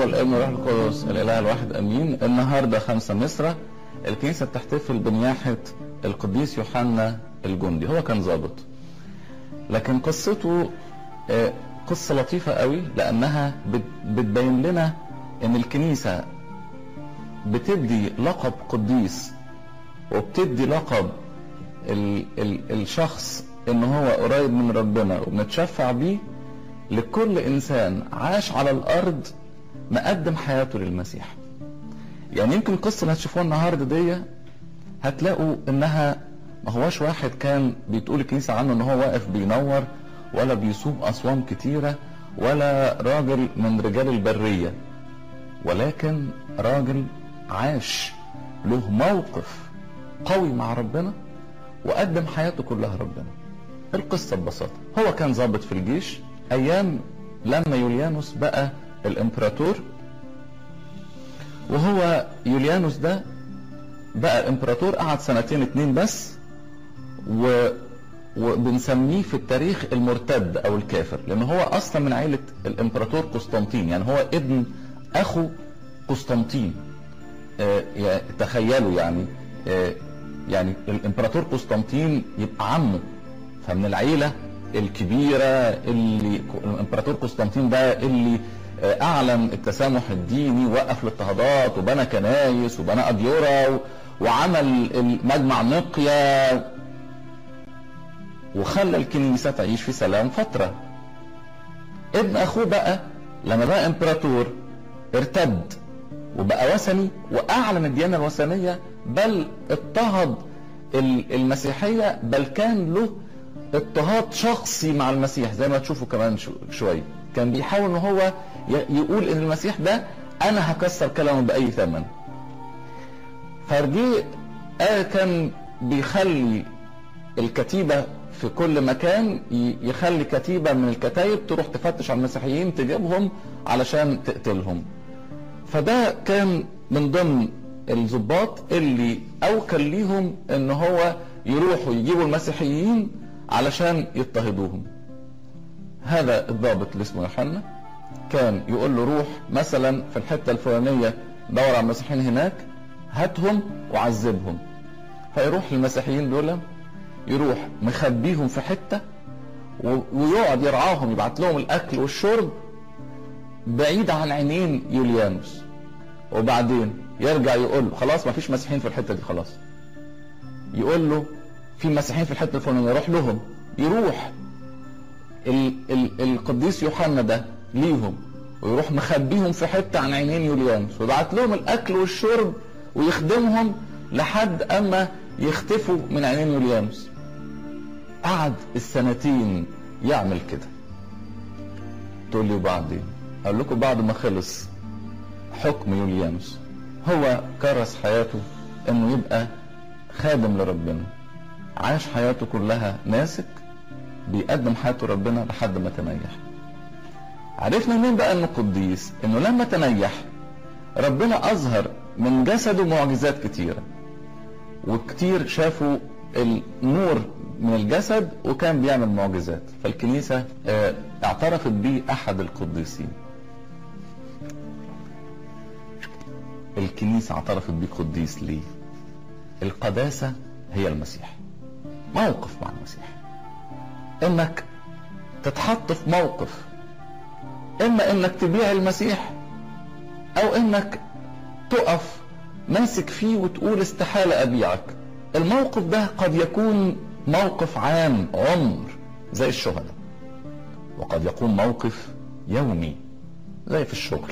والابن والروح القدس الاله الواحد امين النهارده 5 مصر الكنيسه بتحتفل بنياحه القديس يوحنا الجندي هو كان ظابط لكن قصته آه، قصه لطيفه قوي لانها بت- بتبين لنا ان الكنيسه بتدي لقب قديس وبتدي لقب ال ال الشخص ان هو قريب من ربنا وبنتشفع بيه لكل انسان عاش على الارض مقدم حياته للمسيح يعني يمكن القصه اللي هتشوفوها النهارده دي هتلاقوا انها ما هواش واحد كان بتقول الكنيسه عنه ان هو واقف بينور ولا بيصوم اصوام كتيره ولا راجل من رجال البريه ولكن راجل عاش له موقف قوي مع ربنا وقدم حياته كلها ربنا القصة ببساطة هو كان ضابط في الجيش أيام لما يوليانوس بقى الإمبراطور وهو يوليانوس ده بقى الإمبراطور قعد سنتين اتنين بس و وبنسميه في التاريخ المرتد أو الكافر لأن هو أصلا من عائلة الإمبراطور قسطنطين يعني هو ابن أخو قسطنطين آه، يا- تخيلوا يعني آه، يعني الامبراطور قسطنطين يبقى عمه فمن العيله الكبيره اللي الامبراطور قسطنطين ده اللي آه، اعلن التسامح الديني وقف الاضطهادات وبنى كنايس وبنى اديره و- وعمل مجمع نقيا وخلى الكنيسه تعيش في سلام فتره ابن اخوه بقى لما بقى امبراطور ارتد وبقى وثني واعلن الديانه الوثنيه بل اضطهد ال- المسيحيه بل كان له اضطهاد شخصي مع المسيح زي ما تشوفوا كمان شو- شويه كان بيحاول ان هو ي- يقول ان المسيح ده انا هكسر كلامه باي ثمن فرجيه آه كان بيخلي الكتيبه في كل مكان ي- يخلي كتيبه من الكتايب تروح تفتش على المسيحيين تجيبهم علشان تقتلهم فده كان من ضمن الضباط اللي اوكل ليهم ان هو يروحوا يجيبوا المسيحيين علشان يضطهدوهم هذا الضابط اللي اسمه يوحنا كان يقول له روح مثلا في الحته الفلانيه دور على المسيحيين هناك هاتهم وعذبهم فيروح للمسيحيين دول يروح مخبيهم في حته و- ويقعد يرعاهم يبعت لهم الاكل والشرب بعيد عن عينين يوليانوس وبعدين يرجع يقول له خلاص ما فيش مسيحيين في الحته دي خلاص يقول له في مسيحيين في الحته الفلانيه يروح لهم يروح ال ال القديس يوحنا ده ليهم ويروح مخبيهم في حته عن عينين يوليانوس ويبعت لهم الاكل والشرب ويخدمهم لحد اما يختفوا من عينين يوليانوس قعد السنتين يعمل كده تقول لي وبعدين اقول لكم بعد ما خلص حكم يوليانوس هو كرس حياته انه يبقى خادم لربنا عاش حياته كلها ناسك بيقدم حياته ربنا لحد ما تنيح عرفنا منين بقى انه قديس انه لما تنيح ربنا اظهر من جسده معجزات كتيره وكتير شافوا النور من الجسد وكان بيعمل معجزات فالكنيسة آه، اعترفت بيه أحد القديسين الكنيسة اعترفت بيه قديس ليه القداسة هي المسيح موقف مع المسيح انك تتحط في موقف اما انك تبيع المسيح او انك تقف ماسك فيه وتقول استحالة ابيعك الموقف ده قد يكون موقف عام عمر زي الشهداء وقد يكون موقف يومي زي في الشغل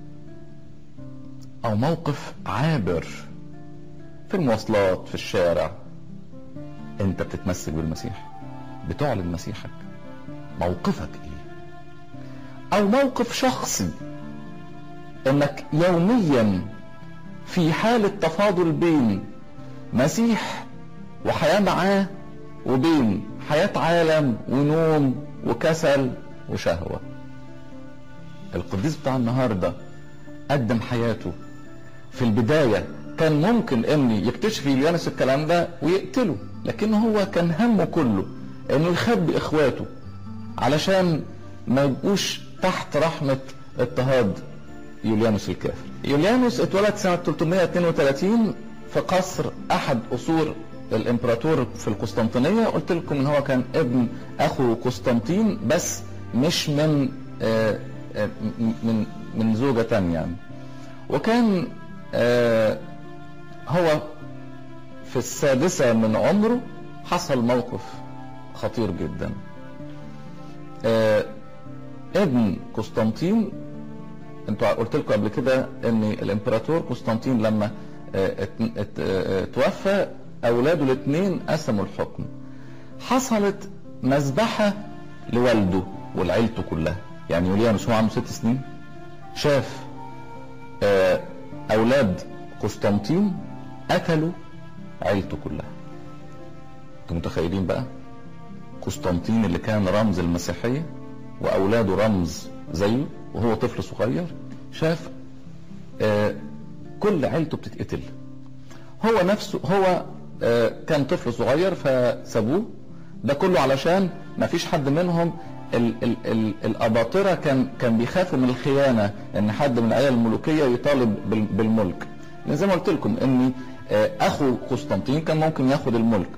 او موقف عابر في المواصلات في الشارع انت بتتمسك بالمسيح بتعلن مسيحك موقفك ايه او موقف شخصي انك يوميا في حالة تفاضل بين مسيح وحياة معاه وبين حياة عالم ونوم وكسل وشهوة القديس بتاع النهاردة قدم حياته في البداية كان ممكن ان يكتشف يوليانوس الكلام ده ويقتله لكن هو كان همه كله انه يخبي اخواته علشان ما يبقوش تحت رحمة اضطهاد يوليانوس الكافر يوليانوس اتولد سنة 332 في قصر أحد أسور الإمبراطور في القسطنطينية قلت لكم إن هو كان ابن أخو قسطنطين بس مش من آه، آه، من من زوجة تانية يعني وكان آه، هو في السادسة من عمره حصل موقف خطير جدا آه، ابن قسطنطين انتوا قلت لكم قبل كده ان الامبراطور قسطنطين لما آه، ات- ات- آه، توفى اولاده الاثنين قسموا الحكم حصلت مذبحة لوالده ولعيلته كلها يعني يوليانوس هو عنده ست سنين شاف آه، اولاد قسطنطين قتلوا عيلته كلها انتوا متخيلين بقى قسطنطين اللي كان رمز المسيحية واولاده رمز زيه وهو طفل صغير شاف آه، كل عيلته بتتقتل هو نفسه هو آه، كان طفل صغير فسابوه ده كله علشان ما فيش حد منهم ال ال ال الاباطره كان كان بيخافوا من الخيانه ان حد من العيله الملوكيه يطالب بال- بالملك لان زي ما قلت لكم ان آه، اخو قسطنطين كان ممكن ياخد الملك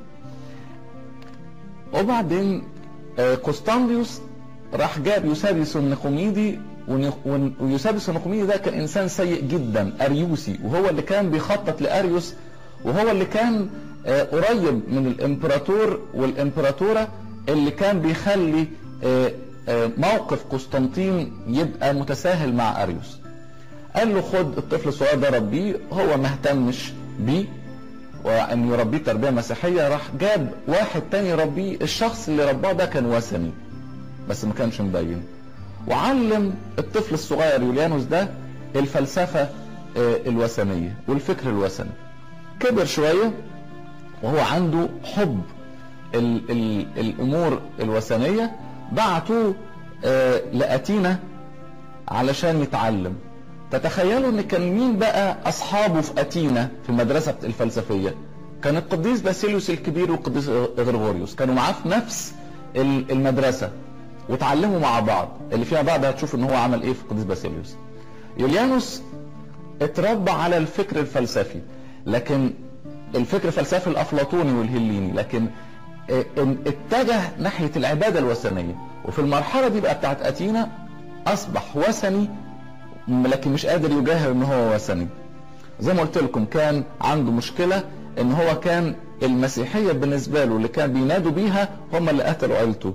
وبعدين آه، قسطنديوس راح جاب يوسابيوس النقوميدي ونق- ون- ويوسابيوس النقوميدي ده كان انسان سيء جدا اريوسي وهو اللي كان بيخطط لاريوس وهو اللي كان آه، قريب من الامبراطور والامبراطوره اللي كان بيخلي آه، آه، موقف قسطنطين يبقى متساهل مع اريوس قال له خد الطفل الصغير ده ربيه هو ما اهتمش بيه وان يربيه تربيه مسيحيه راح جاب واحد تاني يربيه الشخص اللي رباه ده كان وثني بس ما كانش مبين وعلم الطفل الصغير يوليانوس ده الفلسفه آه، الوثنيه والفكر الوثني كبر شويه وهو عنده حب ال ال الامور الوثنيه بعتوه آه، لاتينا علشان يتعلم تتخيلوا ان كان مين بقى اصحابه في اتينا في المدرسه الفلسفيه كان القديس باسيليوس الكبير والقديس غرغوريوس كانوا معاه في نفس ال- المدرسه وتعلموا مع بعض اللي فيها بعض هتشوف ان هو عمل ايه في القديس باسيليوس يوليانوس اتربى على الفكر الفلسفي لكن الفكر الفلسفي الافلاطوني والهليني لكن اه، ان- اتجه ناحيه العباده الوثنيه وفي المرحله دي بقى بتاعت اتينا اصبح وثني لكن مش قادر يجاهر ان هو وثني زي ما قلت لكم كان عنده مشكله ان هو كان المسيحيه بالنسبه له اللي كان بينادوا بيها هم اللي قتلوا عيلته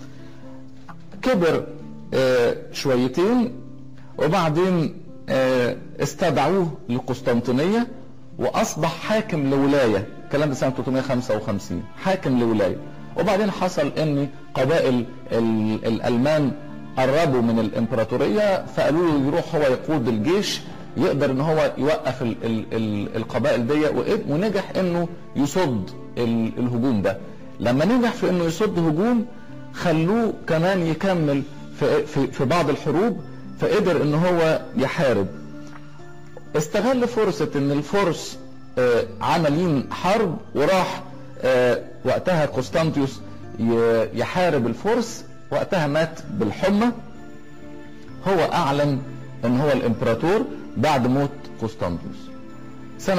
كبر آه، شويتين وبعدين آه، استدعوه لقسطنطينية واصبح حاكم لولاية الكلام ده سنة 355 حاكم لولاية وبعدين حصل ان قبائل ال- الالمان قربوا من الامبراطورية فقالوا له يروح هو يقود الجيش يقدر ان هو يوقف ال ال ال القبائل دي وإد- ونجح انه يصد ال- الهجوم ده لما نجح في انه يصد هجوم خلوه كمان يكمل في, في, في بعض الحروب فقدر ان هو يحارب استغل فرصة ان الفرس آه، عملين حرب وراح آه، وقتها قسطنطيوس ي- يحارب الفرس وقتها مات بالحمى هو اعلن ان هو الامبراطور بعد موت قسطنطيوس سنة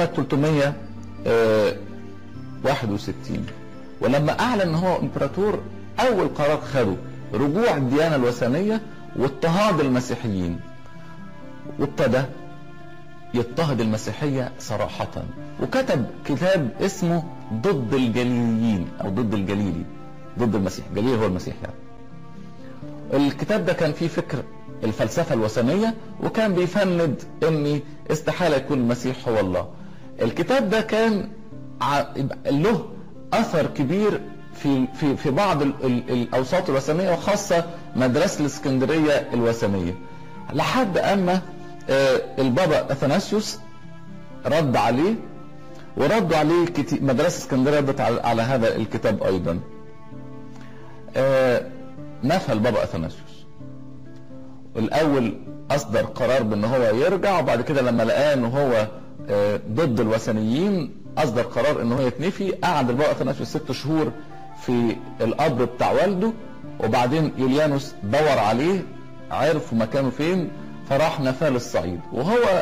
361 ولما اعلن ان هو امبراطور اول قرار خده رجوع الديانة الوثنية واضطهاد المسيحيين وابتدى يضطهد المسيحية صراحة وكتب كتاب اسمه ضد الجليليين او ضد الجليلي ضد المسيح جليلي هو المسيح يعني الكتاب ده كان فيه فكر الفلسفة الوثنية وكان بيفند ان استحالة يكون المسيح هو الله الكتاب ده كان ع- له اثر كبير في في في بعض ال- ال- الاوساط الوثنيه وخاصه مدرسه الاسكندريه الوثنيه لحد اما آه، البابا اثناسيوس رد عليه وردوا عليه كتي- مدرسه اسكندريه ردت على على هذا الكتاب ايضا آه، نفى البابا اثناسيوس الاول اصدر قرار بان هو يرجع وبعد كده لما لقاه ان هو آه، ضد الوثنيين اصدر قرار ان هو يتنفي قعد البابا اثناسيوس ست شهور في القبر بتاع والده وبعدين يوليانوس دور عليه عرفوا مكانه فين فراح نفاه للصعيد وهو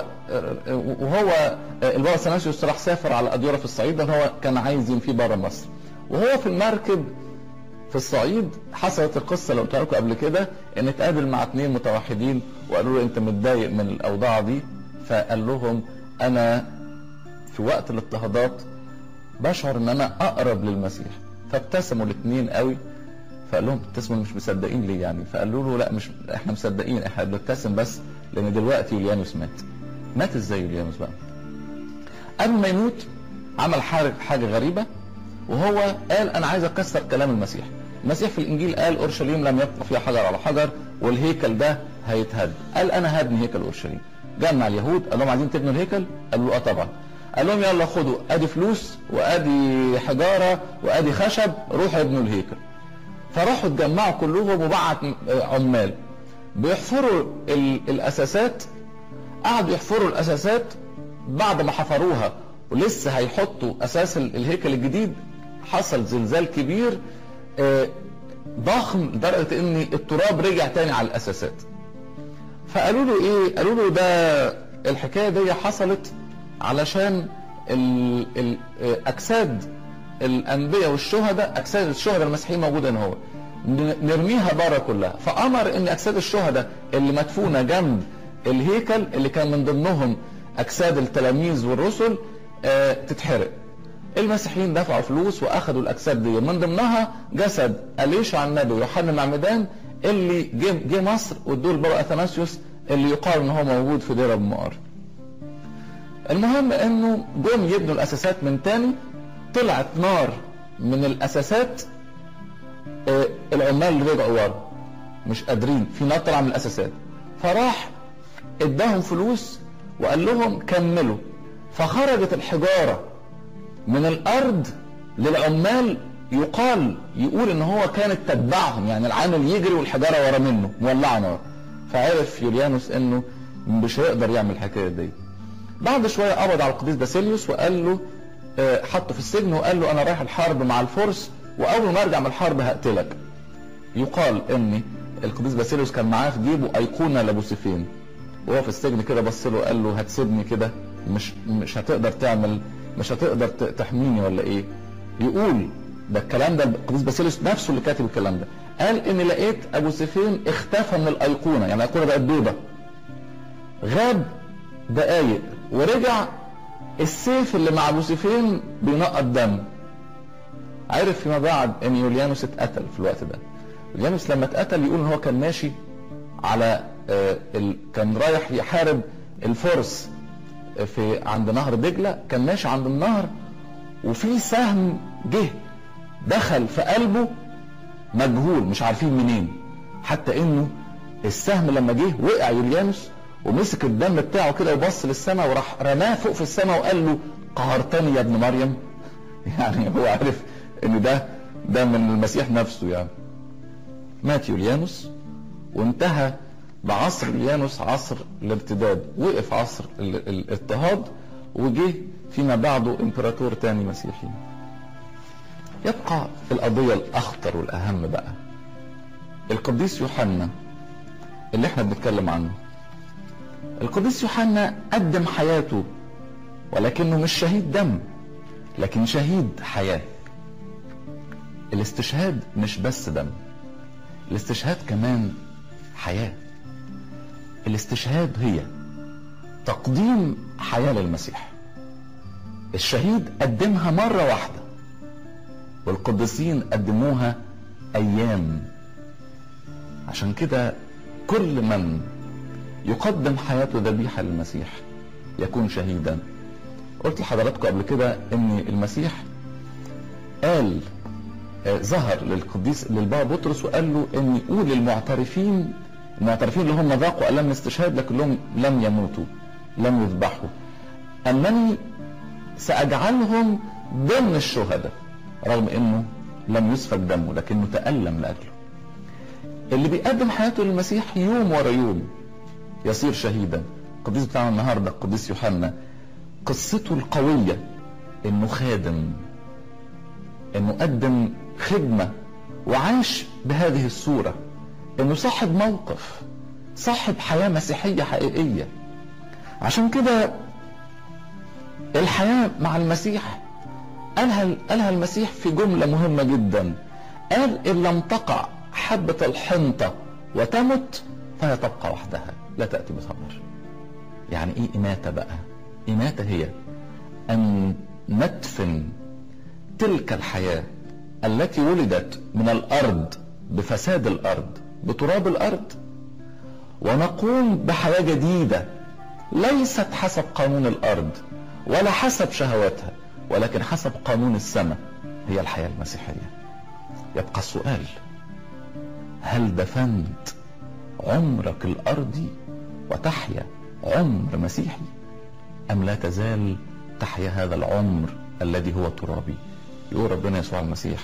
وهو البابا سناسيوس راح سافر على اديره في الصعيد لان هو كان عايز ينفيه بره مصر وهو في المركب في الصعيد حصلت القصه اللي قلت لكم قبل كده ان اتقابل مع اثنين متوحدين وقالوا له انت متضايق من الاوضاع دي فقال لهم انا في وقت الاضطهادات بشعر ان انا اقرب للمسيح فابتسموا الاثنين قوي فقال لهم ابتسموا مش مصدقين ليه يعني فقالوا له لا مش احنا مصدقين احنا بنبتسم بس لان دلوقتي يوليانوس مات مات ازاي يوليانوس بقى قبل ما يموت عمل حاجه غريبه وهو قال انا عايز اكسر كلام المسيح المسيح في الانجيل قال اورشليم لم يبقى فيها حجر على حجر والهيكل ده هيتهد قال انا هبني هيكل اورشليم جمع اليهود قال لهم عايزين تبنوا الهيكل قالوا له اه طبعا قال لهم يلا خدوا ادي فلوس وادي حجاره وادي خشب روحوا ابنوا الهيكل فراحوا اتجمعوا كلهم وبعت عمال بيحفروا الاساسات قعدوا يحفروا الاساسات بعد ما حفروها ولسه هيحطوا اساس الهيكل الجديد حصل زلزال كبير ضخم لدرجه ان التراب رجع تاني على الاساسات فقالوا له ايه قالوا له ده الحكايه دي حصلت علشان الاجساد الانبياء والشهداء اجساد الشهداء المسيحيين موجوده هنا هو نرميها بره كلها فامر ان اجساد الشهداء اللي مدفونه جنب الهيكل اللي كان من ضمنهم اجساد التلاميذ والرسل اه تتحرق المسيحيين دفعوا فلوس واخدوا الاجساد دي من ضمنها جسد اليشع النبي ويوحنا المعمدان اللي جه جه مصر وادوه لبابا اثناسيوس اللي يقال ان هو موجود في دير ابو مقار. المهم انه جم يبنوا الاساسات من تاني طلعت نار من الاساسات آه العمال اللي رجعوا ورا مش قادرين في نار طالعه من الاساسات فراح اداهم فلوس وقال لهم كملوا فخرجت الحجاره من الارض للعمال يقال يقول ان هو كانت تتبعهم يعني العامل يجري والحجاره ورا منه مولعه نار فعرف يوليانوس انه مش هيقدر يعمل الحكايه دي بعد شويه قبض على القديس باسيليوس وقال له حطه في السجن وقال له انا رايح الحرب مع الفرس واول ما ارجع من الحرب هقتلك يقال ان القديس باسيليوس كان معاه في جيبه ايقونه لابوسيفين وهو في السجن كده بص له وقال له هتسيبني كده مش مش هتقدر تعمل مش هتقدر تحميني ولا ايه يقول ده الكلام ده القديس باسيليوس نفسه اللي كاتب الكلام ده قال ان لقيت ابو سيفين اختفى من الايقونه يعني الايقونه بقت بيضه غاب دقايق ورجع السيف اللي مع ابو سيفين بينقط دم عرف فيما بعد ان يوليانوس اتقتل في الوقت ده يوليانوس لما اتقتل يقول ان هو كان ماشي على آه ال... كان رايح يحارب الفرس في عند نهر دجله كان ماشي عند النهر وفي سهم جه دخل في قلبه مجهول مش عارفين منين حتى انه السهم لما جه وقع يوليانوس ومسك الدم بتاعه كده وبص للسماء وراح رماه فوق في السماء وقال له قهرتني يا ابن مريم يعني هو عارف ان ده ده من المسيح نفسه يعني مات يوليانوس وانتهى بعصر يوليانوس عصر الارتداد وقف عصر الاضطهاد وجه فيما بعده امبراطور تاني مسيحي يبقى القضية الأخطر والأهم بقى القديس يوحنا اللي احنا بنتكلم عنه القديس يوحنا قدم حياته ولكنه مش شهيد دم لكن شهيد حياة الاستشهاد مش بس دم الاستشهاد كمان حياة الاستشهاد هي تقديم حياة للمسيح الشهيد قدمها مرة واحدة والقديسين قدموها أيام عشان كده كل من يقدم حياته ذبيحة للمسيح يكون شهيدا قلت لحضراتكم قبل كده ان المسيح قال آه ظهر للقديس للبابا بطرس وقال له ان قول للمعترفين المعترفين اللي هم ذاقوا الام الاستشهاد لكنهم لم يموتوا لم يذبحوا انني ساجعلهم ضمن الشهداء رغم انه لم يسفك دمه لكنه تالم لاجله اللي بيقدم حياته للمسيح يوم ورا يوم يصير شهيدا القديس بتاعنا النهارده القديس يوحنا قصته القويه انه خادم انه قدم خدمه وعاش بهذه الصوره انه صاحب موقف صاحب حياة مسيحية حقيقية عشان كده الحياة مع المسيح قالها, قالها المسيح في جملة مهمة جدا قال إن لم تقع حبة الحنطة وتمت فهي تبقى وحدها لا تأتي بثمر يعني ايه إماتة بقى إماتة هي أن ندفن تلك الحياة التي ولدت من الأرض بفساد الأرض بتراب الأرض ونقوم بحياة جديدة ليست حسب قانون الأرض ولا حسب شهواتها ولكن حسب قانون السماء هي الحياة المسيحية يبقى السؤال هل دفنت عمرك الأرضي وتحيا عمر مسيحي أم لا تزال تحيا هذا العمر الذي هو ترابي يقول ربنا يسوع المسيح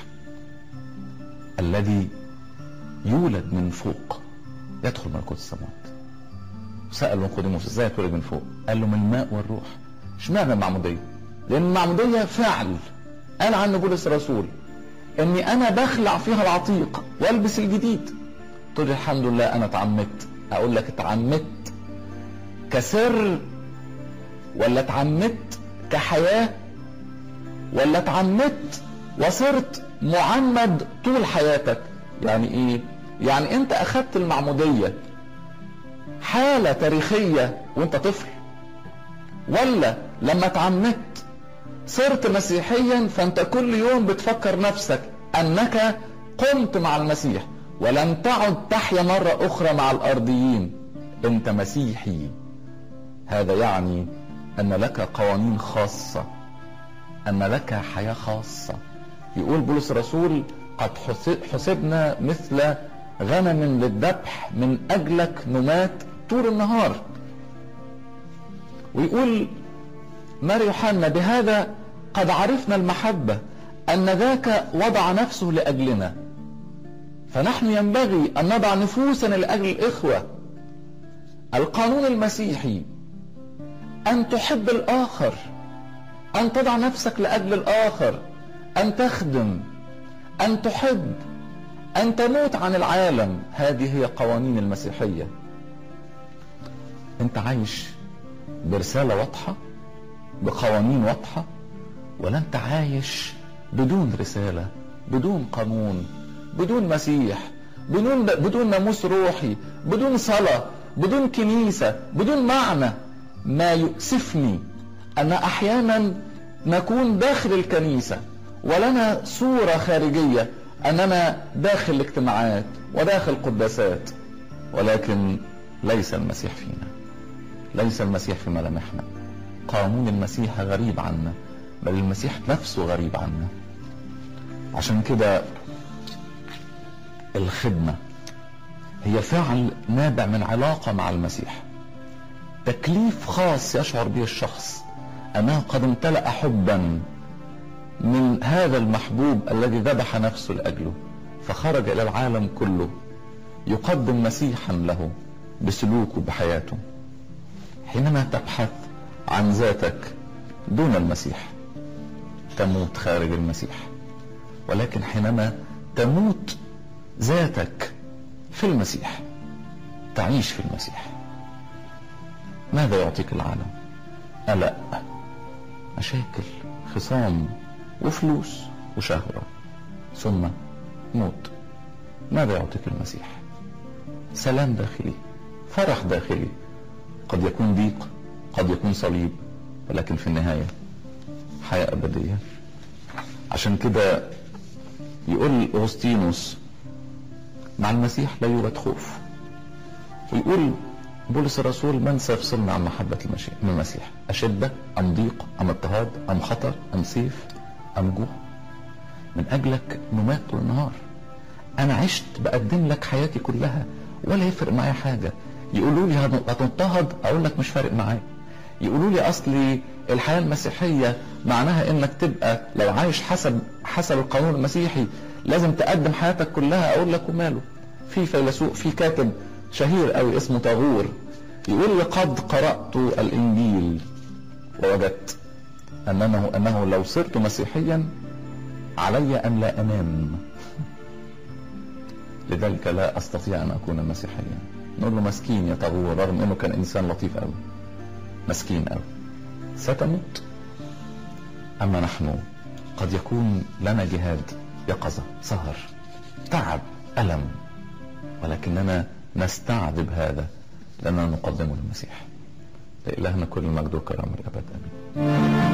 الذي يولد من فوق يدخل ملكوت السماوات سأل نيقوديموس ازاي يتولد من فوق قال له من الماء والروح اشمعنى المعمودية لان المعمودية فعل قال عنه بولس الرسول اني انا بخلع فيها العتيق والبس الجديد تقول لي الحمد لله انا اتعمدت اقول لك اتعمدت كسر ولا اتعمدت كحياة ولا اتعمدت وصرت معمد طول حياتك يعني ايه يعني انت اخدت المعمودية حالة تاريخية وانت طفل ولا لما اتعمدت صرت مسيحيا فانت كل يوم بتفكر نفسك انك قمت مع المسيح ولم تعد تحيا مرة اخرى مع الارضيين انت مسيحي هذا يعني ان لك قوانين خاصة ان لك حياة خاصة يقول بولس الرسول قد حسبنا مثل غنم للذبح من اجلك نمات طول النهار ويقول ماري يوحنا بهذا قد عرفنا المحبة أن ذاك وضع نفسه لأجلنا فنحن ينبغي أن نضع نفوسنا لأجل الإخوة القانون المسيحي أن تحب الآخر أن تضع نفسك لأجل الآخر أن تخدم أن تحب أن تموت عن العالم هذه هي قوانين المسيحية أنت عايش برسالة واضحة بقوانين واضحة ولا أنت عايش بدون رسالة بدون قانون بدون مسيح بدون بدون ناموس روحي بدون صلاة بدون كنيسة بدون معنى ما يؤسفني أن أحيانا نكون داخل الكنيسة ولنا صورة خارجية أننا داخل الاجتماعات وداخل قداسات ولكن ليس المسيح فينا ليس المسيح في ملامحنا قانون المسيح غريب عنا بل المسيح نفسه غريب عنا عشان كده الخدمة هي فعل نابع من علاقة مع المسيح تكليف خاص يشعر به الشخص أنه قد امتلأ حبا من هذا المحبوب الذي ذبح نفسه لأجله فخرج إلى العالم كله يقدم مسيحا له بسلوكه بحياته حينما تبحث عن ذاتك دون المسيح تموت خارج المسيح ولكن حينما تموت ذاتك في المسيح تعيش في المسيح ماذا يعطيك العالم قلق مشاكل خصام وفلوس وشهوة ثم موت ماذا يعطيك المسيح سلام داخلي فرح داخلي قد يكون ضيق قد يكون صليب ولكن في النهاية حياة أبدية عشان كده يقول أغسطينوس مع المسيح لا يوجد خوف ويقول بولس الرسول من سيفصلنا عن محبة المسيح أشدة أم ضيق أم اضطهاد أم خطر أم سيف أم جوع من أجلك نمات طول النهار أنا عشت بقدم لك حياتي كلها ولا يفرق معايا حاجة يقولوا لي هتضطهد اقول لك مش فارق معايا يقولوا لي اصلي الحياه المسيحيه معناها انك تبقى لو عايش حسب حسب القانون المسيحي لازم تقدم حياتك كلها اقول لك وماله في فيلسوف في كاتب شهير قوي اسمه تاغور يقول لي قد قرات الانجيل ووجدت انه انه لو صرت مسيحيا علي ان لا انام لذلك لا استطيع ان اكون مسيحيا نقول له مسكين يا طاغور رغم انه كان انسان لطيف قوي مسكين قوي ستموت اما نحن قد يكون لنا جهاد يقظة سهر تعب ألم ولكننا نستعذب هذا لأننا نقدمه للمسيح لإلهنا كل المجد والكرامة الأبد آمين